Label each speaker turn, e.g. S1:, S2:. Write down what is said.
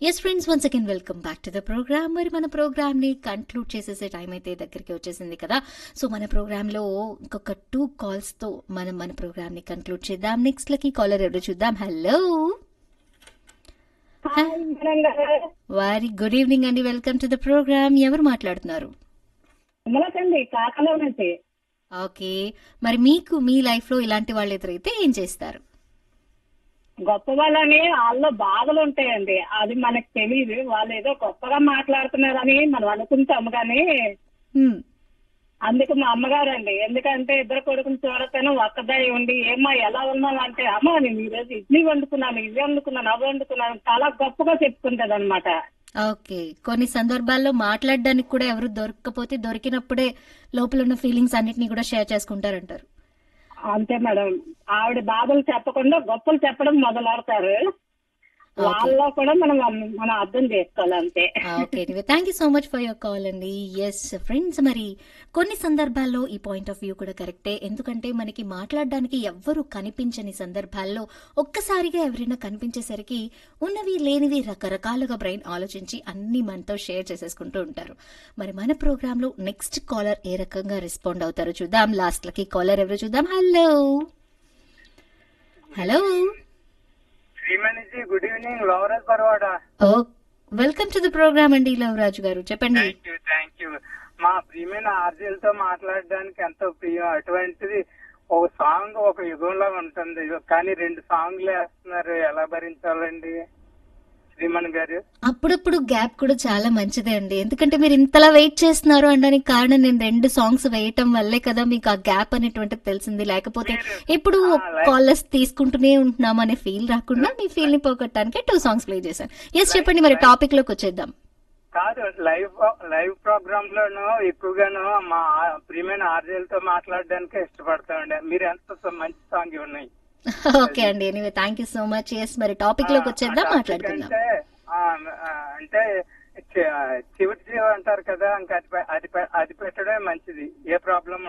S1: Yes friends once again welcome back to the programme మరి మన programme ని conclude చేసేసే time అయితే దగ్గరికి వచ్చేసింది కదా సో మన ప్రోగ్రామ్ లో ఇంకొక టూ కాల్స్ తో మనం మన ప్రోగ్రామ్ ని కంక్లూడ్ చేద్దాం నెక్స్ట్ లకి కాలర్ ఎవరు చూద్దాం హలో
S2: హాయ్ మేడం గారు
S1: వారి గుడ్ ఈవినింగ్ అండి వెల్కమ్ టు ద ప్రోగ్రామ్ ఎవరు మాట్లాడుతున్నారు
S2: విమలకండి కాకలో నుంచి
S1: ఓకే మరి మీకు మీ లైఫ్ లో ఇలాంటి వాళ్ళు ఎదురైతే ఏం చేస్తారు
S2: గొప్ప వాళ్ళని వాళ్ళలో బాధలు ఉంటాయండి అది మనకు తెలియదు వాళ్ళు ఏదో గొప్పగా మాట్లాడుతున్నారని మనం అనుకుంటాం కానీ
S1: హ్మ్.
S2: అందుకు మా అమ్మగారు అండి ఎందుకంటే ఇద్దరు కొడుకుని చూడకపోయినా ఒక్కదాయి ఉండి ఏమ్మా ఎలా ఉన్నావు అంటే అమ్మ నేను ఈరోజు ఇడ్లీ వండుకున్నాను ఇవి వండుకున్నాను అవి వండుకున్నాను చాలా గొప్పగా చెప్పుకుంటది అనమాట
S1: ఓకే కొన్ని సందర్భాల్లో మాట్లాడడానికి కూడా ఎవరు దొరకకపోతే దొరికినప్పుడే లోపల ఉన్న ఫీలింగ్స్ అన్నిటినీ కూడా షేర్ చేసుకుంటారంటారు
S2: అంతే మేడం ఆవిడ బాధలు చెప్పకుండా గొప్పలు చెప్పడం మొదలెడతారు వాళ్ళలో కూడా మనం మనం అర్థం చేసుకోవాలి అంతే
S1: okay thank you so much for your call అండి ఎస్ ఫ్రెండ్స్ మరి కొన్ని సందర్భాల్లో ఈ పాయింట్ ఆఫ్ వ్యూ కూడా కరెక్టే ఎందుకంటే మనకి మాట్లాడడానికి ఎవ్వరు కనిపించని సందర్భాల్లో ఒక్కసారిగా ఎవరైనా కనిపించేసరికి ఉన్నవి లేనివి రకరకాలుగా బ్రెయిన్ ఆలోచించి అన్ని మనతో షేర్ చేసేసుకుంటూ ఉంటారు మరి మన ప్రోగ్రామ్ లో నెక్స్ట్ కాలర్ ఏ రకంగా రెస్పాండ్ అవుతారో చూద్దాం లాస్ట్ లకి కాలర్ ఎవరు చూద్దాం హలో హలో
S3: శ్రీమణిజీ గుడ్ ఈవినింగ్ లోవరల్ పర్వాడ
S1: ఓ వెల్కమ్ టు ద ప్రోగ్రామ్ అండి లవరాజు గారు చెప్పండి
S3: థ్యాంక్ యూ థ్యాంక్ యూ మా ప్రియమైన ఆర్జీలతో మాట్లాడడానికి ఎంతో ప్రియం అటువంటిది ఒక సాంగ్ ఒక యుగంలో ఉంటుంది కానీ రెండు సాంగ్లు వేస్తున్నారు ఎలా భరించాలండి శ్రీమణి గారు
S1: అప్పుడప్పుడు గ్యాప్ కూడా చాలా మంచిదే అండి ఎందుకంటే మీరు ఇంతలా వెయిట్ చేస్తున్నారు అనడానికి కారణం నేను రెండు సాంగ్స్ వేయటం వల్లే కదా మీకు ఆ గ్యాప్ అనేటువంటిది తెలిసింది లేకపోతే ఎప్పుడు కాలర్స్ తీసుకుంటూనే ఉంటున్నాం అనే ఫీల్ రాకుండా మీ ఫీల్ ని పోగొట్టడానికి టూ సాంగ్స్ ప్లే చేశాను ఎస్ చెప్పండి మరి టాపిక్ లోకి వచ్చేద్దాం
S3: కాదు లైవ్ లైవ్ ప్రోగ్రామ్ లోను ఎక్కువగాను మా ప్రియమైన ఆర్జీలతో మాట్లాడడానికి ఇష్టపడతామండి మీరు ఎంత స- మంచి సాంగ్ ఉన్నాయి
S1: ఓకే అండి anyway thank you so much yes మరి టాపిక్ లోకి వచ్చేద్దాం
S3: ఆ topic
S1: మాట్లాడుకుందాం
S3: అంటే ఆ, ఆ, అంటే చి- చివరి జీవ అంటారు కదా ఇంకా అది పె- అది పె- అది పెట్టడమే మంచిది ఏ ప్రాబ్లం